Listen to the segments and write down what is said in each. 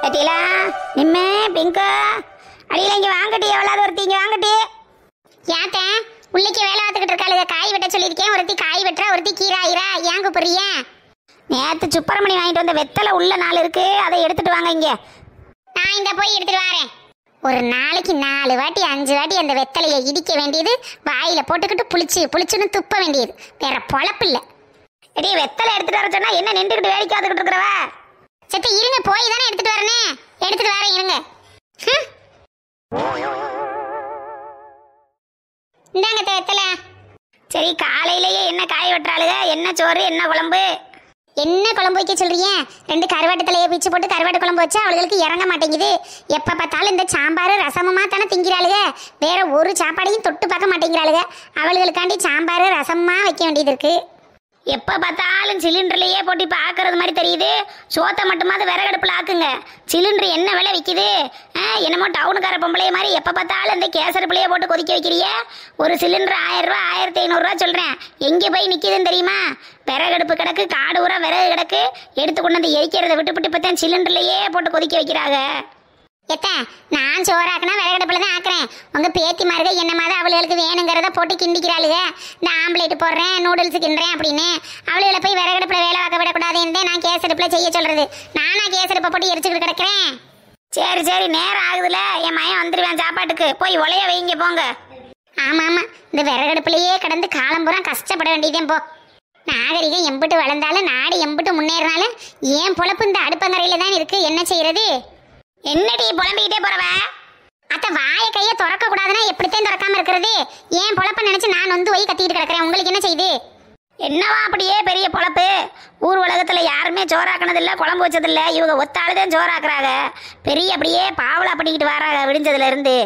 பத்தியலா நிம்மே பிங்கா அடியில இங்க வாங்கட்டி எவ்வளவு ஒருத்தி இங்க வாங்கட்டி ஏத்த உள்ளிக்கு வேலை பார்த்துக்கிட்டு இருக்காளுங்க காய் வெட்ட சொல்லியிருக்கேன் ஒருத்தி காய் வெட்டுறா ஒருத்தி கீராயிரா ஏன் கூப்பிடுறிய நேத்து சுப்பரமணி வாங்கிட்டு வந்த வெத்தலை உள்ள நாள் இருக்கு அதை எடுத்துட்டு வாங்க இங்க நான் இந்த போய் எடுத்துட்டு வரேன் ஒரு நாளைக்கு நாலு வாட்டி அஞ்சு வாட்டி அந்த வெத்தலையை இடிக்க வேண்டியது வாயில போட்டுக்கிட்டு புளிச்சு புளிச்சுன்னு துப்ப வேண்டியது வேற பொழப்பு இல்ல எடி வெத்தலை எடுத்துட்டு வர சொன்னா என்ன நின்றுக்கிட்டு வேடிக்கை பார்த்துக்கிட்டு இருக்கிறவ சத்த இருங்க போய் தானே எடுத்துட்டு வரனே எடுத்துட்டு வரேன் இருங்க ஹம். இந்தாங்க அத்தை வெத்தலை சரி காலையிலேயே என்ன காய் வெட்டுறாளுக என்ன சோறு என்ன குழம்பு என்ன குழம்பு வைக்க சொல்றீங்க ரெண்டு கருவாட்டு தலையை பிச்சு போட்டு கருவாட்டு குழம்பு வச்சா அவளுக்கு இறங்க மாட்டேங்குது எப்ப பார்த்தாலும் இந்த சாம்பார் ரசமுமா தானே திங்கிறாளுக வேற ஒரு சாப்பாடையும் தொட்டு பார்க்க மாட்டேங்கிறாளுக அவளுகளுக்காண்டி சாம்பார் ரசமா வைக்க வேண்டியது இருக்கு எப்ப பார்த்தாலும் சிலிண்டர்லயே போட்டு இப்ப ஆக்குறது மாதிரி தெரியுது சோத்தை மட்டுமாவது விறகடுப்புல ஆக்குங்க சிலிண்டர் என்ன விலை விக்குது ஆ, என்னமோ டவுனுக்கார பொம்பளை மாதிரி எப்ப பார்த்தாலும் இந்த கேசடுப்புலயே போட்டு கொதிக்க வைக்கிறிய ஒரு சிலிண்டர் ஆயிரம் ரூபா ஆயிரத்தி ஐநூறுரூவா சொல்றேன் எங்க போய் நிக்குதுன்னு தெரியுமா விறகடுப்பு கிடக்கு காடு ஊரா விறகு கிடக்கு எடுத்து கொண்டு வந்து எரிக்கிறத விட்டுவிட்டு இப்பதான் சிலிண்டர்லயே போட்டு கொதிக்க வைக்கிறாங்க எத்த நான் சோறாக்குனா விறகடுப்புல தான் ஆக்குறேன் உங்க பேத்தி மாருக என்ன மாதிரி அவளுகளுக்கு வேணுங்கிறத போட்டு கிண்டிக்கிறாளுக இந்த ஆம்லேட் போடுறேன் நூடுல்ஸ் கிண்டுறேன் அப்படின்னு அவளுகளை போய் விறகடுப்புல வேலை பார்க்க விடக்கூடாதுன்னு நான் கேஸ் அடுப்புல செய்ய சொல்றது நானா கேஸ் அடுப்பை போட்டு எரிச்சுக்கிட்டு கிடக்குறேன் சரி சரி நேரம் ஆகுதுல என் மயன் வந்துருவேன் சாப்பாட்டுக்கு போய் உலைய வைங்க போங்க ஆமா ஆமா இந்த விறகடுப்புலயே கடந்து காலம்புறா கஷ்டப்பட வேண்டியதே போ நாகரிகம் எம்பிட்டு வளர்ந்தாலும் நாடு எம்பிட்டு முன்னேறினாலும் ஏன் பொழப்பு இந்த அடுப்பங்கரையில தான் இருக்கு என்ன செய்யறது என்னடி புலம்பிக்கிட்டே போறவ அத்த வாய கைய திறக்க கூடாதுன்னா எப்படித்தான் திறக்காம இருக்கிறது ஏன் பொழப்ப நினைச்சு நான் வந்து போய் கத்திட்டு கிடக்குறேன் உங்களுக்கு என்ன செய்யுது என்னவா அப்படியே பெரிய பொழப்பு ஊர் உலகத்துல யாருமே சோறாக்குனது இல்ல குழம்பு வச்சது இல்ல இவங்க ஒத்தாளுதான் சோறாக்குறாங்க பெரிய அப்படியே பாவலா பண்ணிக்கிட்டு வராங்க விடிஞ்சதுல இருந்து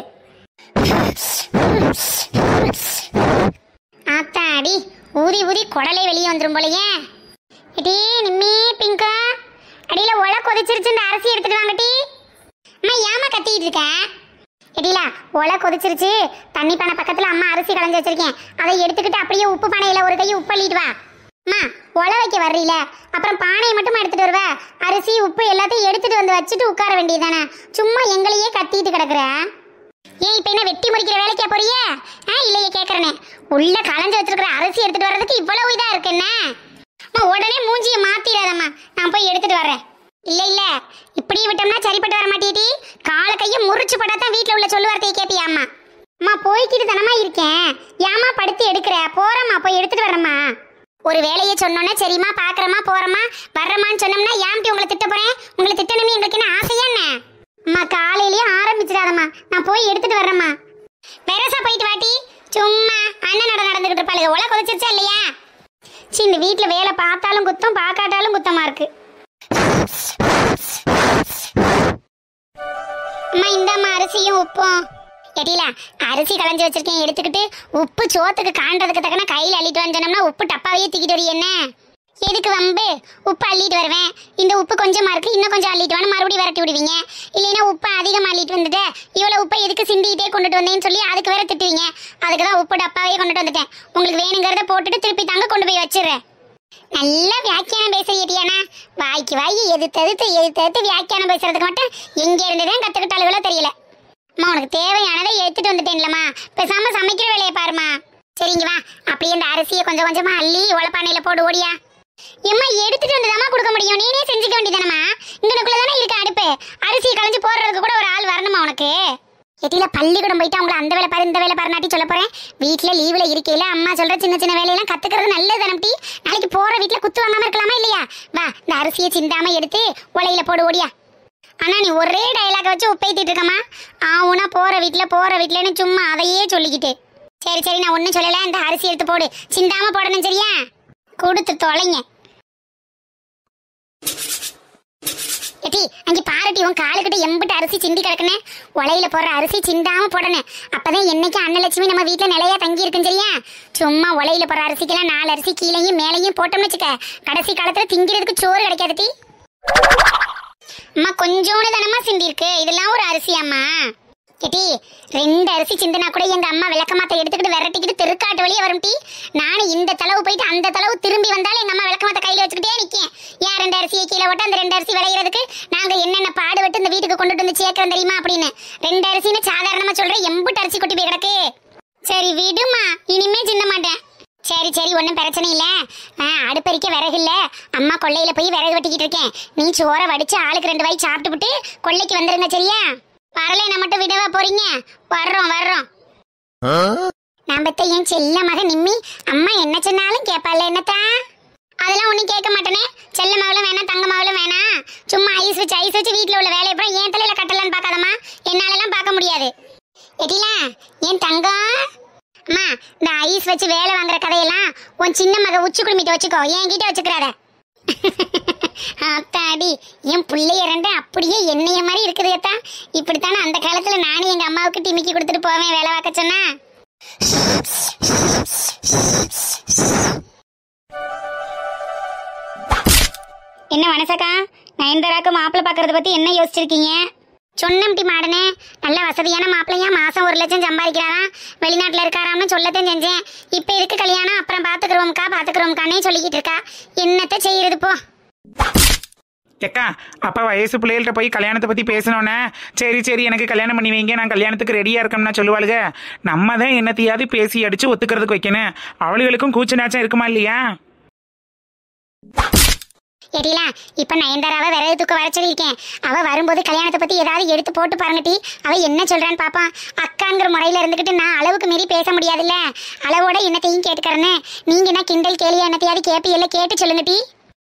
ஆத்தாடி ஊதி ஊதி குடலே வெளியே வந்துரும் போலயே எடி நிம்மி பிங்கா அடியில ஒல கொதிச்சிருச்சு இந்த அரிசி எடுத்துட்டு வாங்கட்டி அம்மா ஏமா கத்திட்டு இருக்க எடிலா ஒல கொதிச்சிருச்சு தண்ணி பானை பக்கத்துல அம்மா அரிசி களைஞ்சு வச்சிருக்கேன் அதை எடுத்துக்கிட்டு அப்படியே உப்பு பானையில ஒரு கை உப்பு அள்ளிட்டு வா அம்மா ஒல வைக்க வர்றீல அப்புறம் பானையை மட்டும் எடுத்துட்டு வருவ அரிசி உப்பு எல்லாத்தையும் எடுத்துட்டு வந்து வச்சுட்டு உட்கார வேண்டியதானே சும்மா எங்களையே கத்திட்டு கிடக்குற ஏன் இப்ப என்ன வெட்டி முறிக்கிற வேலைக்கா போறிய ஆ இல்லையே கேக்குறனே உள்ள களைஞ்சு வச்சிருக்கிற அரிசி எடுத்துட்டு வர்றதுக்கு இவ்வளவு இதா இருக்கு என்ன அம்மா, உடனே மூஞ்சிய மாத்திடாதம்மா நான் போய் எடுத்துட்டு வர்றேன் இல்ல இல்ல இப்படி விட்டோம்னா சரிப்பட்டு வர மாட்டேடி கால கைய முறிச்சு படாதான் வீட்ல உள்ள சொல்லு வார்த்தையை கேப்பியா அம்மா அம்மா போய்க்கிட்டு தானம்மா இருக்கேன் ஏம்மா படுத்து எடுக்கிற போறம்மா போய் எடுத்துட்டு வரேம்மா ஒரு வேலையை சொன்னோன்னே சரிம்மா பாக்குறமா போறமா வர்றமான்னு சொன்னோம்னா ஏன்ட்டி உங்களை திட்ட போறேன் உங்களை திட்டணுமே எங்களுக்கு என்ன ஆசையா என்ன அம்மா காலையிலேயே ஆரம்பிச்சிடாதம்மா நான் போய் எடுத்துட்டு வர்றேம்மா வெரசா போயிட்டு வாட்டி சும்மா அண்ணனோட நடந்துகிட்டு இருப்பாளுங்க உல கொதிச்சிருச்சா இல்லையா சி இந்த வீட்டுல வேலை பார்த்தாலும் குத்தம் பார்க்காட்டாலும் குத்தமா இருக்கு அம்மா இந்தாம்மா அரிசியும் உப்பும் எடில அரிசி களைஞ்சு வச்சிருக்கேன் எடுத்துக்கிட்டு உப்பு சோத்துக்கு காண்றதுக்கு தக்கன கையில் அள்ளிட்டு வந்தோம்னா உப்பு டப்பாவையே தூக்கிட்டு வரி என்ன எதுக்கு வம்பு உப்பு அள்ளிட்டு வருவேன் இந்த உப்பு கொஞ்சமா இருக்கு இன்னும் கொஞ்சம் அள்ளிட்டு வான்னு மறுபடியும் விரட்டி விடுவீங்க இல்லைன்னா உப்பு அதிகமாக அள்ளிட்டு வந்துட்டு இவ்வளவு உப்பை எதுக்கு சிந்திட்டே கொண்டுட்டு வந்தேன்னு சொல்லி அதுக்கு வேற திட்டுவீங்க அதுக்கு தான் உப்பு டப்பாவே கொண்டுட்டு வந்துட்டேன் உங்களுக்கு வேணுங்கிறத போட்டுட்டு திருப்பி தாங்க கொண்டு போய் வச்சிடுறேன் நல்ல வியாக்கியானம் பேசுறியடியானா வாய்க்கு வாய் எதிர்த்து எதிர்த்து எதிர்த்து எதிர்த்து வியாக்கியானம் பேசுறதுக்கு மட்டும் எங்க இருந்துதான் கத்துக்கிட்டாளுகளோ தெரியல அம்மா உனக்கு தேவையானதை எடுத்துட்டு வந்துட்டேன்லம்மா பேசாம சமைக்கிற வேலையை பாருமா சரிங்க வா அப்படியே இந்த அரிசியை கொஞ்சம் கொஞ்சமா அள்ளி உழப்பானையில போடு ஓடியா எம்மா எடுத்துட்டு வந்துதாம்மா கொடுக்க முடியும் நீனே செஞ்சுக்க வேண்டியதானம்மா இங்கனக்குள்ள தானே இருக்கு அடுப்பு அரிசி களைஞ்சு போடுறதுக்கு கூட ஒரு ஆள் வரணுமா உனக்கு எட்டில பள்ளிக்கூடம் போயிட்டு அவங்கள அந்த வேலை பாரு இந்த வேலை பாரு நாட்டி சொல்ல போறேன் வீட்ல லீவ்ல இருக்கையில அம்மா சொல்ற சின்ன சின்ன வேலையெல்லாம் கத்துக்கிறது நல்லது தானே நாளைக்கு போற வீட்ல குத்து வாங்காம இருக்கலாமா இல்லையா வா இந்த அரிசியை சிந்தாம எடுத்து உலையில போடு ஓடியா ஆனா நீ ஒரே டயலாக வச்சு உப்பைத்திட்டு இருக்கமா ஆவுனா போற வீட்ல போற வீட்லன்னு சும்மா அதையே சொல்லிக்கிட்டு சரி சரி நான் ஒன்றும் சொல்லல இந்த அரிசி எடுத்து போடு சிந்தாம போடணும் சரியா கொடுத்து தொலைங்க எட்டி அங்கே பாருட்டி உன் காலுக்கிட்ட எம்பிட்டு அரிசி சிந்தி கிடக்குன்னு உலையில போடுற அரிசி சிந்தாம போடணும் அப்பதான் என்னைக்கு அன்னலட்சுமி நம்ம வீட்டுல நிலையா தங்கி இருக்கும் சரியா சும்மா உலையில போடுற அரிசிக்கெல்லாம் நாலு அரிசி கீழையும் மேலையும் போட்டோம்னு வச்சுக்க கடைசி காலத்துல திங்கிறதுக்கு சோறு கிடைக்காது டி அம்மா கொஞ்சோண்டு தானம்மா சிந்தி இருக்கு இதெல்லாம் ஒரு அரிசியாம்மா கேட்டி ரெண்டு அரிசி சிந்தினா கூட எங்க அம்மா விளக்கமாத்த எடுத்துக்கிட்டு விரட்டிக்கிட்டு தெருக்காட்டு வழியே வரும் டி நானும் இந்த தளவு போயிட்டு அந்த தளவு திரும்பி வந்தாலும் எங்க அம்மா விளக்கமாத்த கையில வச்சுக்கிட்டே நிக்கேன் ஏன் ரெண்டு அரிசியை கீழே போட்டு அந்த ரெண்டு அரிசி விளையிறதுக்கு நாங்க என்னென்ன பாடுபட்டு இந்த வந்து சேர்க்கறேன் தெரியுமா அப்படின்னு ரெண்டு அரிசின்னு சாதாரணமா சொல்றேன் எம்புட்டு அரிசி கொட்டி போய் கிடக்கு சரி விடுமா இனிமே சின்ன மாட்டேன் சரி சரி ஒன்றும் பிரச்சனை இல்லை ஆ அடுப்பறிக்க விறகு இல்ல அம்மா கொள்ளையில போய் விறகு வெட்டிக்கிட்டு இருக்கேன் நீ சோறை வடிச்சு ஆளுக்கு ரெண்டு வாய் சாப்பிட்டுப்புட்டு கொள்ளைக்கு வந்துருங்க சரியா வரல நான் மட்டும் விடவா போறீங்க வர்றோம் வர்றோம் நான் பெத்த என் செல்ல மக நிம்மி அம்மா என்ன சொன்னாலும் கேட்பாள் என்னத்தா அதெல்லாம் ஒன்றும் கேட்க மாட்டேனே செல்ல மகளும் வேணாம் தங்க மகளும் வேணாம் சும்மா ஐஸ் வச்சு ஐஸ் வச்சு வீட்டில் உள்ள வேலையை அப்புறம் ஏன் தலையில கட்டலான்னு பார்க்காதம்மா என்னாலலாம் பார்க்க முடியாது எட்டிலா என் தங்கம் அம்மா இந்த ஐஸ் வச்சு வேலை வாங்குற கதையெல்லாம் உன் சின்ன மக உச்சி குடுமிட்டு வச்சுக்கோ என்கிட்ட வச்சுக்கிறாத அத்தாடி என் பிள்ளைய ரெண்டு அப்படியே என்னைய மாதிரி இருக்குது அத்தா இப்படித்தானே அந்த காலத்துல நானும் எங்க அம்மாவுக்கு டிமிக்கி கொடுத்துட்டு போவேன் வேலை பார்க்க சொன்னா என்ன வனசக்கா நயன்தாராக்கு மாப்பிள்ளை பார்க்கறத பத்தி என்ன யோசிச்சிருக்கீங்க சொன்னம்டி மாடனே நல்ல வசதியான மாப்பிள்ளையா மாசம் ஒரு லட்சம் சம்பாதிக்கிறாராம் வெளிநாட்டுல இருக்காராம்னு சொல்லத்தான் செஞ்சேன் இப்ப எதுக்கு கல்யாணம் அப்புறம் பாத்துக்கிறோம்க்கா பாத்துக்கிறோம்க்கானே சொல்லிக்கிட்டு இருக்கா என்னத்த செய்யறது போ எக்கா அப்பா வயசு பிள்ளைகள்கிட்ட போய் கல்யாணத்தை பற்றி பேசினோன்னே சரி சரி எனக்கு கல்யாணம் பண்ணி வைங்க நான் கல்யாணத்துக்கு ரெடியாக இருக்கோம்னா சொல்லுவாளுங்க நம்ம தான் என்னத்தையாவது பேசி அடித்து ஒத்துக்கிறதுக்கு வைக்கணும் அவளுகளுக்கும் கூச்ச நாச்சம் இருக்குமா இல்லையா எடிலா இப்ப நயன்தாராவை விறகு தூக்க வர சொல்லியிருக்கேன் அவ வரும்போது கல்யாணத்தை பத்தி ஏதாவது எடுத்து போட்டு பாருங்கட்டி அவ என்ன சொல்றான்னு பாப்பான் அக்காங்கிற முறையில இருந்துகிட்டு நான் அளவுக்கு மீறி பேச முடியாதுல்ல அளவோட என்னத்தையும் கேட்டுக்கறேன்னு நீங்க என்ன கிண்டல் கேலியா என்னத்தையாவது கேப்பி கேட்டு சொல்லுங்கட்டி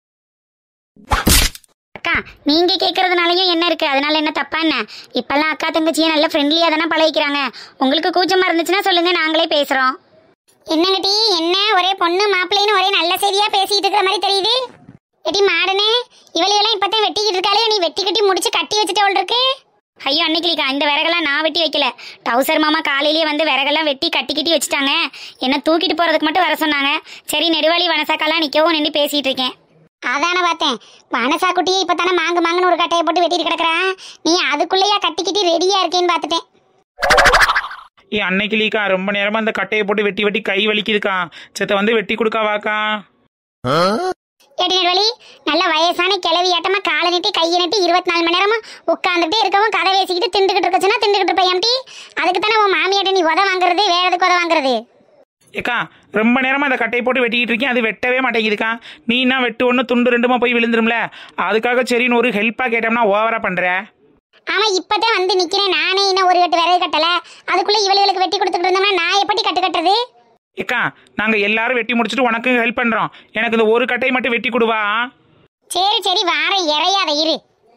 அக்கா நீங்க கேட்கறதுனாலயும் என்ன இருக்கு அதனால என்ன தப்பா என்ன இப்பெல்லாம் அக்கா தங்கச்சியை நல்ல ஃப்ரெண்ட்லியா தானே பழகிக்கிறாங்க உங்களுக்கு கூச்சமா இருந்துச்சுன்னா சொல்லுங்க நாங்களே பேசுறோம் என்னங்கட்டி என்ன ஒரே பொண்ணு மாப்பிள்ளைன்னு ஒரே நல்ல செய்தியா பேசிட்டு இருக்கிற மாதிரி தெரியுது எடி மாடனே இவளையெல்லாம் இப்பதான் வெட்டிக்கிட்டு இருக்காளே நீ வெட்டி கட்டி முடிச்சு கட்டி வச்சுட்டவள் இருக்கு ஐயோ அன்னைக்கிலிக்கா இந்த விறகெல்லாம் நான் வெட்டி வைக்கல டவுசர் மாமா காலையிலேயே வந்து விறகெல்லாம் வெட்டி கட்டி கட்டி வச்சுட்டாங்க என்ன தூக்கிட்டு போறதுக்கு மட்டும் வர சொன்னாங்க சரி நெடுவாளி வனசாக்கெல்லாம் நிக்கவும் நின்று பேசிட்டு இருக்கேன் அதானே பார்த்தேன் வனசா குட்டியே இப்போ தானே மாங்கு மாங்குன்னு ஒரு கட்டையை போட்டு வெட்டிட்டு கிடக்குறான் நீ அதுக்குள்ளேயா கட்டிக்கிட்டு ரெடியா இருக்கேன்னு பார்த்துட்டேன் ஏ அன்னைக்கு லீக்கா ரொம்ப நேரமாக அந்த கட்டையை போட்டு வெட்டி வெட்டி கை வலிக்குதுக்கா செத்த வந்து வெட்டி கொடுக்காவாக்கா ஏடி நெடுவலி நல்ல வயசான கிளவி ஆட்டமா காலை நீட்டி கையை நீட்டி இருபத்தி நாலு மணி நேரமும் உட்காந்துட்டே இருக்கவும் கதை பேசிக்கிட்டு திண்டுக்கிட்டு இருக்கச்சுன்னா திண்டுக்கிட்டு இருப்பேன் எம்டி அதுக்கு தானே உன் மாமியாட்ட நீ உத வாங்குறது வேற எதுக்கு உத வாங்குறது ஏக்கா ரொம்ப நேரமாக அந்த கட்டையை போட்டு வெட்டிக்கிட்டு இருக்கேன் அது வெட்டவே மாட்டேங்குதுக்கா நீ என்ன வெட்டு ஒன்று துண்டு ரெண்டுமா போய் விழுந்துரும்ல அதுக்காக சரின்னு ஒரு ஹெல்ப்பாக கேட்டோம்னா ஓவராக பண்ணுற ஆமா இப்பதான் வந்து நிக்கிறேன் நானே இன்னும் ஒரு கட்டு விறகு கட்டல அதுக்குள்ள இவளுகளுக்கு வெட்டி கொடுத்துட்டு இருந்தோம்னா நான் எப்படி கட்டு கட்டுறது ஏக்கா நாங்கள் எல்லாரும் வெட்டி முடிச்சுட்டு உனக்கு ஹெல்ப் பண்ணுறோம் எனக்கு இந்த ஒரு கட்டையை மட்டும் வெட்டி கொடுவா சரி சரி வாரேன் இறையாத இரு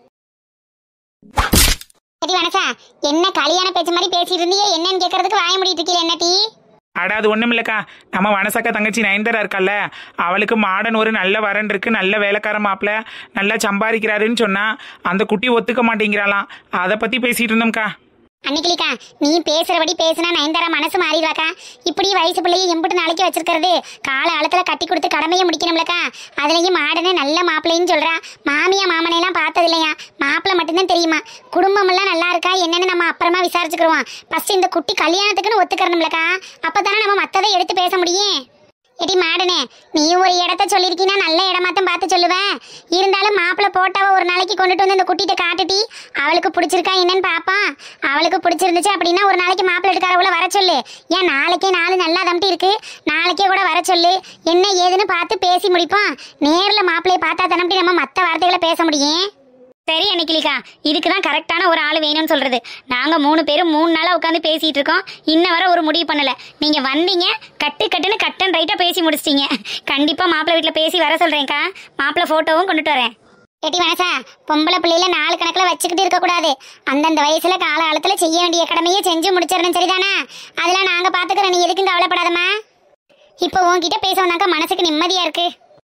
சரி வனசா என்ன கல்யாண பேச்சு மாதிரி பேசிட்டு இருந்தியே என்னன்னு கேட்கறதுக்கு வாய முடிட்டு இருக்கீங்க என்ன டீ அட அது ஒன்றும் இல்லைக்கா நம்ம வனசக்கா தங்கச்சி நயன்தாரா இருக்கல்ல அவளுக்கு மாடன் ஒரு நல்ல வரன் இருக்கு நல்ல வேலைக்கார மாப்பிள்ள நல்லா சம்பாதிக்கிறாருன்னு சொன்னா அந்த குட்டி ஒத்துக்க மாட்டேங்கிறாளாம் அதை பற்றி பேசிட்டு இருந்தோம்க்கா அன்னைக்கிலிக்கா நீ பேசுறபடி பேசினா நயன்தாரா மனசு மாறிடுவாக்கா இப்படி வயசு பிள்ளைய எம்பிட்டு நாளைக்கு வச்சிருக்கிறது கால காலத்துல கட்டி கொடுத்து கடமையை முடிக்கணும்லக்கா அதுலயும் மாடனே நல்ல மாப்பிள்ளைன்னு சொல்றா மாமியா மாமனையெல்லாம் பார்த்தது இல்லையா மாப்பிள்ளை மட்டும்தான் தெரியுமா குடும்பம் எல்லாம் நல்லா இருக்கா என்னன்னு நம்ம அப்புறமா விசாரிச்சுக்கிறோம் ஃபர்ஸ்ட் இந்த குட்டி கல்யாணத்துக்குன்னு ஒத்துக்கறணும்லக்கா அப்பதானே நம்ம மத்ததை எடுத்து பேச முடியும் எடி மாடனே நீ ஒரு இடத்த சொல்லியிருக்கீங்கன்னா நல்ல இடமாத்தான் பார்த்து சொல்லுவேன் இருந்தாலும் மாப்பிள்ளை போட்டாவ ஒரு நாளைக்கு கொண்டுட்டு வந்து இந்த குட்டிகிட்ட காட்டுட்டி அவளுக்கு பிடிச்சிருக்கா என்னன்னு பாப்பான் அவளுக்கு பிடிச்சிருந்துச்சு அப்படின்னா ஒரு நாளைக்கு மாப்பிள்ளை எடுக்காரவுல வர சொல்லு ஏன் நாளைக்கே நாலு நல்லா தம்பி இருக்கு நாளைக்கே கூட வர சொல்லு என்ன ஏதுன்னு பார்த்து பேசி முடிப்போம் நேர்ல மாப்பிள்ளையை பார்த்தா தனப்படி நம்ம மற்ற வார்த்தைகளை பேச முடியும் சரி அன்னைக்கிலிக்கா இதுக்கு தான் கரெக்டான ஒரு ஆள் வேணும்னு சொல்றது நாங்க மூணு பேரும் மூணு நாளா உட்காந்து பேசிட்டு இருக்கோம் இன்ன வரை ஒரு முடிவு பண்ணல நீங்க வந்தீங்க கட்டு கட்டுன்னு கட்டன் ரைட்டா பேசி முடிச்சிட்டீங்க கண்டிப்பா மாப்பிள்ளை வீட்டுல பேசி வர சொல்றேன்க்கா மாப்பிள்ளை போட்டோவும் கொண்டுட்டு வரேன் எட்டி மனசா பொம்பளை பிள்ளையில நாலு கணக்குல வச்சுக்கிட்டு இருக்க கூடாது அந்தந்த வயசுல காலகாலத்துல செய்ய வேண்டிய கடமையை செஞ்சு முடிச்சிடணும் சரிதானா அதெல்லாம் நாங்க பாத்துக்கிறோம் நீ எதுக்கும் கவலைப்படாதம்மா இப்போ உன்கிட்ட பேச வந்தாக்கா மனசுக்கு நிம்மதியா இருக்கு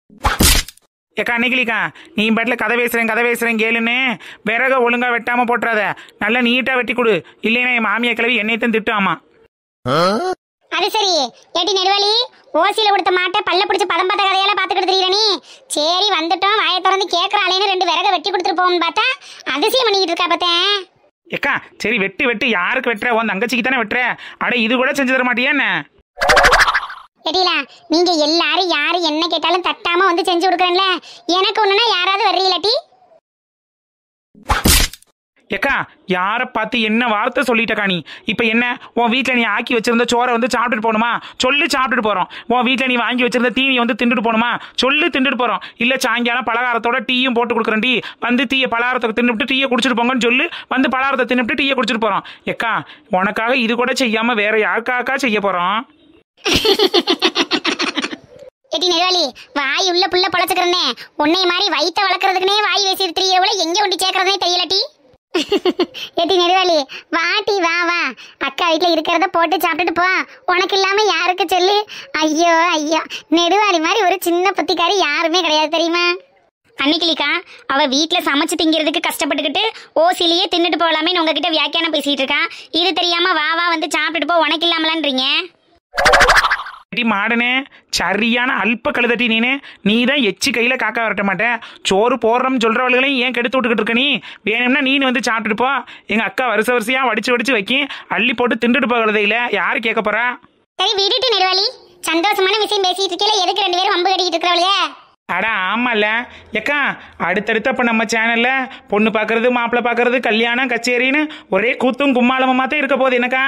ஏக்கா அன்னைக்கிலிக்கா நீ பாட்டில் கதை பேசுகிறேன் கதை பேசுகிறேன் கேளுன்னு விறக ஒழுங்கா வெட்டாமல் போட்டுறாத நல்லா நீட்டாக வெட்டி கொடு இல்லைன்னா என் மாமியா கிளவி என்னையத்தான் திட்டுவாமா அது சரி ஏட்டி நெடுவலி ஓசியில கொடுத்த மாட்டை பல்ல பிடிச்ச பதம் பார்த்த கதையெல்லாம் பாத்துக்கிட்டு தெரியல நீ சரி வந்துட்டோம் வாயை திறந்து கேட்கறாளேன்னு ரெண்டு விறக வெட்டி கொடுத்துட்டு போவோம்னு பார்த்தா அதிசயம் பண்ணிக்கிட்டு இருக்கா பார்த்தேன் ஏக்கா சரி வெட்டு வெட்டு யாருக்கு வெட்டுற உன் தங்கச்சிக்கு தானே வெட்டுற அட இது கூட செஞ்சு தர மாட்டியா என்ன எடில நீங்க எல்லாரும் யாரு என்ன கேட்டாலும் தட்டாம வந்து செஞ்சு கொடுக்குறேன்ல எனக்கு ஒண்ணுனா யாராவது வர்றீங்களாட்டி ஏக்கா யாரை பார்த்து என்ன வார்த்தை சொல்லிட்டக்கா நீ இப்போ என்ன உன் வீட்டில் நீ ஆக்கி வச்சிருந்த சோறை வந்து சாப்பிட்டுட்டு போகணுமா சொல்லு சாப்பிட்டுட்டு போகிறோம் உன் வீட்டில் நீ வாங்கி வச்சிருந்த தீனியை வந்து தின்னுட்டு போகணுமா சொல்லு தின்னுட்டு போகிறோம் இல்லை சாயங்காலம் பலகாரத்தோட டீயும் போட்டு கொடுக்குறேன் டீ வந்து டீயை பலகாரத்தை தின்னுட்டு டீயை குடிச்சிட்டு போங்கன்னு சொல்லு வந்து பலகாரத்தை தின்னுட்டு டீயை குடிச்சிட்டு போகிறோம் ஏக்கா உனக்காக இது கூட செய்யாமல் வேற யாருக்காக்கா செய்ய போகிறோம் எட்டி நெடுவாளி வாய் உள்ள புள்ள பொழச்சுக்கிறனே உன்னை மாதிரி வயித்த வளர்க்கறதுக்குனே வாய் பேசி தெரியவள எங்க ஒண்டி சேர்க்கறதுனே தெரியலட்டி எட்டி நெடுவாளி வாட்டி வா வா அக்கா வீட்ல இருக்கிறத போட்டு சாப்பிட்டுட்டு போ உனக்கு இல்லாம யாருக்கு சொல்லு ஐயோ ஐயோ நெடுவாளி மாதிரி ஒரு சின்ன புத்திக்காரி யாருமே கிடையாது தெரியுமா அன்னைக்கிளிக்கா அவ வீட்ல சமைச்சு திங்கிறதுக்கு கஷ்டப்பட்டுக்கிட்டு ஓசிலேயே தின்னுட்டு போகலாமேன்னு உங்ககிட்ட வியாக்கியானம் பேசிட்டு இருக்கா இது தெரியாம வா வா வந்து சாப்பிட்டுட்டு போ உனக்கு இல்லாமலான்றீங்க டி மாடனே சரியான அல்ப கழுதட்டி நீனு நீ தான் எச்சி கையில் காக்கா வரட்ட மாட்டேன் சோறு போடுறோம்னு சொல்கிறவர்களையும் ஏன் கெடுத்து விட்டுக்கிட்டு இருக்க நீ வேணும்னா நீனு வந்து சாப்பிட்டுட்டு போ எங்கள் அக்கா வருஷ வருஷையாக வடிச்சு வடிச்சு வைக்கும் அள்ளி போட்டு திண்டுட்டு போ கழுதையில் யார் கேட்க போறா சரி விடுட்டு நெடுவாளி சந்தோஷமான விஷயம் பேசிட்டு இருக்கல எதுக்கு ரெண்டு பேரும் வம்பு கட்டிட்டு இருக்கிறவளுக அடா ஆமாம்ல ஏக்கா அடுத்தடுத்து அப்போ நம்ம சேனலில் பொண்ணு பார்க்கறது மாப்பிள்ளை பார்க்கறது கல்யாணம் கச்சேரின்னு ஒரே கூத்தும் கும்மாளமாக தான் இருக்க போகுது என்னக்கா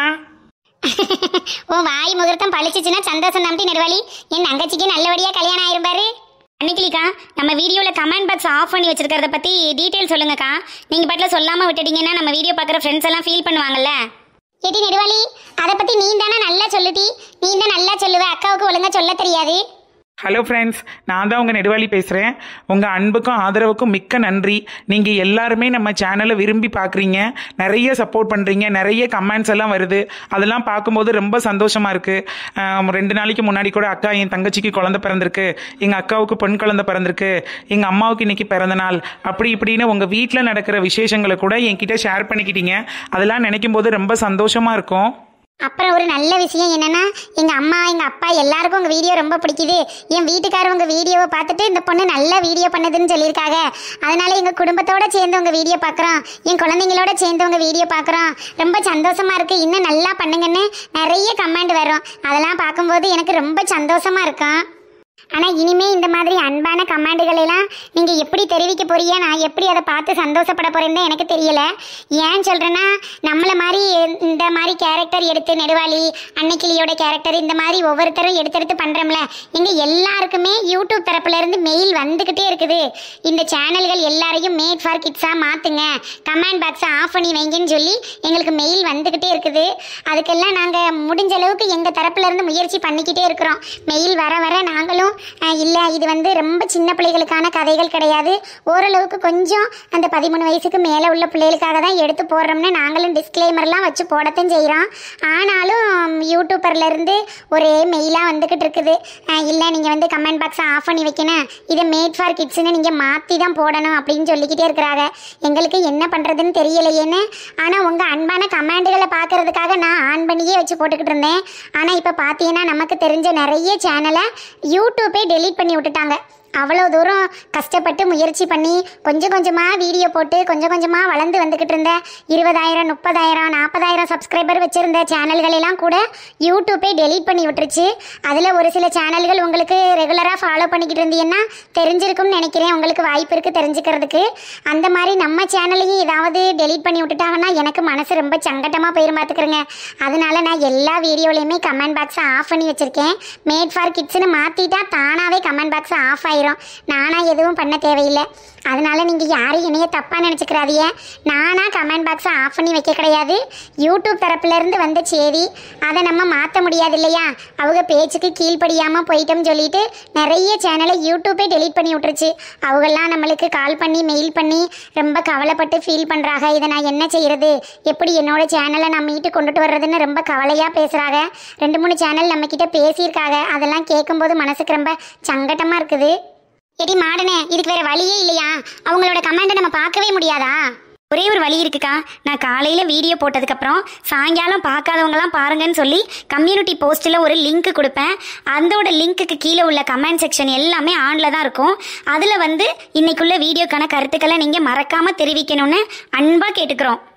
உன் வாய் முகூர்த்தம் பழிச்சுச்சுன்னா சந்தோஷம் நம்பி நெடுவாளி என் தங்கச்சிக்கு நல்லபடியா கல்யாணம் ஆயிரும் பாரு அன்னைக்கிளிக்கா நம்ம வீடியோவில் கமெண்ட் பாக்ஸ் ஆஃப் பண்ணி வச்சிருக்கிறத பற்றி டீட்டெயில் சொல்லுங்கக்கா நீங்கள் பாட்டில் சொல்லாமல் விட்டுட்டீங்கன்னா நம்ம வீடியோ பார்க்குற ஃப்ரெண்ட்ஸ் எல்லாம் ஃபீல் பண்ணுவாங்கல்ல எடி நெடுவாளி அதை பத்தி நீ தானே நல்லா சொல்லுடி நீ தான் நல்லா சொல்லுவ அக்காவுக்கு ஒழுங்கா சொல்ல தெரியாது ஹலோ ஃப்ரெண்ட்ஸ் நான் தான் உங்கள் நெடுவாளி பேசுகிறேன் உங்கள் அன்புக்கும் ஆதரவுக்கும் மிக்க நன்றி நீங்கள் எல்லாருமே நம்ம சேனலை விரும்பி பார்க்குறீங்க நிறைய சப்போர்ட் பண்ணுறீங்க நிறைய கமெண்ட்ஸ் எல்லாம் வருது அதெல்லாம் பார்க்கும்போது ரொம்ப சந்தோஷமாக இருக்குது ரெண்டு நாளைக்கு முன்னாடி கூட அக்கா என் தங்கச்சிக்கு குழந்தை பிறந்திருக்கு எங்கள் அக்காவுக்கு பெண் குழந்தை பிறந்திருக்கு எங்கள் அம்மாவுக்கு இன்னைக்கு பிறந்த நாள் அப்படி இப்படின்னு உங்கள் வீட்டில் நடக்கிற விசேஷங்களை கூட என்கிட்ட ஷேர் பண்ணிக்கிட்டீங்க அதெல்லாம் நினைக்கும் போது ரொம்ப சந்தோஷமாக இருக்கும் அப்புறம் ஒரு நல்ல விஷயம் என்னன்னா எங்க அம்மா எங்க அப்பா எல்லாருக்கும் உங்க வீடியோ ரொம்ப பிடிக்குது என் வீட்டுக்காரர் உங்க வீடியோவை பார்த்துட்டு இந்த பொண்ணு நல்ல வீடியோ பண்ணுதுன்னு சொல்லியிருக்காங்க அதனால எங்க குடும்பத்தோட சேர்ந்து உங்க வீடியோ பார்க்குறோம் என் குழந்தைங்களோட சேர்ந்து உங்க வீடியோ பார்க்குறோம் ரொம்ப சந்தோஷமா இருக்கு இன்னும் நல்லா பண்ணுங்கன்னு நிறைய கமெண்ட் வரும் அதெல்லாம் பார்க்கும்போது எனக்கு ரொம்ப சந்தோஷமா இருக்கும் ஆனா இனிமே இந்த மாதிரி அன்பான கமாண்டுகள் எல்லாம் நீங்க எப்படி தெரிவிக்க போறீங்க நான் எப்படி அதை பார்த்து சந்தோஷப்பட போறேன்னு எனக்கு தெரியல ஏன் சொல்றேன்னா நம்மள மாதிரி இந்த மாதிரி கேரக்டர் எடுத்து நெடுவாளி அன்னைக்கிளியோட கேரக்டர் இந்த மாதிரி ஒவ்வொருத்தரும் எடுத்தெடுத்து பண்றோம்ல எங்க எல்லாருக்குமே யூடியூப் தரப்புல இருந்து மெயில் வந்துகிட்டே இருக்குது இந்த சேனல்கள் எல்லாரையும் மேட் ஃபார் கிட்ஸா மாத்துங்க கமெண்ட் பாக்ஸை ஆஃப் பண்ணி வைங்கன்னு சொல்லி எங்களுக்கு மெயில் வந்துகிட்டே இருக்குது அதுக்கெல்லாம் நாங்க முடிஞ்ச அளவுக்கு எங்க தரப்புல இருந்து முயற்சி பண்ணிக்கிட்டே இருக்கிறோம் மெயில் வர வர நாங்களும் அஹ், இல்ல இது வந்து ரொம்ப சின்ன பிள்ளைகளுக்கான கதைகள் கிடையாது ஓரளவுக்கு கொஞ்சம் அந்த பதிமூணு வயசுக்கு மேல உள்ள பிள்ளைகளுக்காக தான் எடுத்து போடுறோம்னு நாங்களும் டிஸ்க்ளைமர்லாம் வச்சு போடத்தான் செய்கிறோம் ஆனாலும் யூடியூபர்ல இருந்து ஒரே மெயிலா வந்துகிட்டு இருக்குது அஹ், இல்ல நீங்க வந்து கமெண்ட் பாக்ஸை ஆஃப் பண்ணி வைக்கணும் இதை மேட் ஃபார் கிட்ஸ்னு நீங்க மாத்தி தான் போடணும் அப்படின்னு சொல்லிக்கிட்டே இருக்கிறாங்க எங்களுக்கு என்ன பண்றதுன்னு தெரியலையேன்னு ஆனா உங்க அன்பான கமெண்டுகளை பார்க்கறதுக்காக நான் ஆன் பண்ணியே வச்சு போட்டுக்கிட்டு இருந்தேன் ஆனா இப்ப பாத்தீங்கன்னா நமக்கு தெரிஞ்ச நிறைய சேனலை யூடியூப்பே டெலீட் பண்ணி விட்டுட்டாங்க அவ்வளோ தூரம் கஷ்டப்பட்டு முயற்சி பண்ணி கொஞ்சம் கொஞ்சமாக வீடியோ போட்டு கொஞ்சம் கொஞ்சமாக வளர்ந்து வந்துக்கிட்டு இருந்த இருபதாயிரம் முப்பதாயிரம் நாற்பதாயிரம் சப்ஸ்கிரைபர் வச்சுருந்த சேனல்கள் எல்லாம் கூட யூடியூப்பே டெலீட் பண்ணி விட்டுருச்சு அதில் ஒரு சில சேனல்கள் உங்களுக்கு ரெகுலராக ஃபாலோ பண்ணிக்கிட்டு இருந்தீங்கன்னா தெரிஞ்சிருக்கும்னு நினைக்கிறேன் உங்களுக்கு வாய்ப்பு இருக்குது தெரிஞ்சுக்கிறதுக்கு அந்த மாதிரி நம்ம சேனலையும் ஏதாவது டெலீட் பண்ணி விட்டுட்டாங்கன்னா எனக்கு மனசு ரொம்ப சங்கட்டமாக போயிரும் பார்த்துக்கிறேங்க அதனால நான் எல்லா வீடியோலையுமே கமெண்ட் பாக்ஸை ஆஃப் பண்ணி வச்சுருக்கேன் மேட் ஃபார் கிட்ஸ்னு மாற்றிட்டா தானாகவே கமெண்ட் பாக்ஸ் ஆஃப் ஆயிரும் நானா எதுவும் பண்ண தேவையில்லை அதனால நீங்கள் யாரும் என்னைய தப்பாக நினச்சிக்கிறாதீங்க நானா கமெண்ட் பாக்ஸை ஆஃப் பண்ணி வைக்க கிடையாது யூடியூப் தரப்புலேருந்து வந்த செய்தி அதை நம்ம மாற்ற முடியாது இல்லையா அவங்க பேச்சுக்கு கீழ்ப்படியாமல் போயிட்டோம்னு சொல்லிட்டு நிறைய சேனலை யூடியூப்பே டெலீட் பண்ணி விட்டுருச்சு அவங்கெல்லாம் நம்மளுக்கு கால் பண்ணி மெயில் பண்ணி ரொம்ப கவலைப்பட்டு ஃபீல் பண்ணுறாங்க இதை நான் என்ன செய்யறது எப்படி என்னோட சேனலை நான் மீட்டு கொண்டுட்டு வர்றதுன்னு ரொம்ப கவலையாக பேசுகிறாங்க ரெண்டு மூணு சேனல் நம்மக்கிட்ட பேசியிருக்காங்க அதெல்லாம் கேட்கும்போது மனசுக்கு ரொம்ப சங்கட்டமாக இருக்குது எடி மாடனே இதுக்கு வேற வழியே இல்லையா அவங்களோட கமெண்ட்டை நம்ம பார்க்கவே முடியாதா ஒரே ஒரு வழி இருக்குக்கா நான் காலையில் வீடியோ போட்டதுக்கப்புறம் சாயங்காலம் பார்க்காதவங்கலாம் பாருங்கன்னு சொல்லி கம்யூனிட்டி போஸ்ட்டில் ஒரு லிங்க் கொடுப்பேன் அதோட லிங்க்குக்கு கீழே உள்ள கமெண்ட் செக்ஷன் எல்லாமே ஆனில் தான் இருக்கும் அதில் வந்து இன்னைக்குள்ள வீடியோக்கான கருத்துக்களை நீங்கள் மறக்காமல் தெரிவிக்கணும்னு அன்பாக கேட்டுக்கிறோம்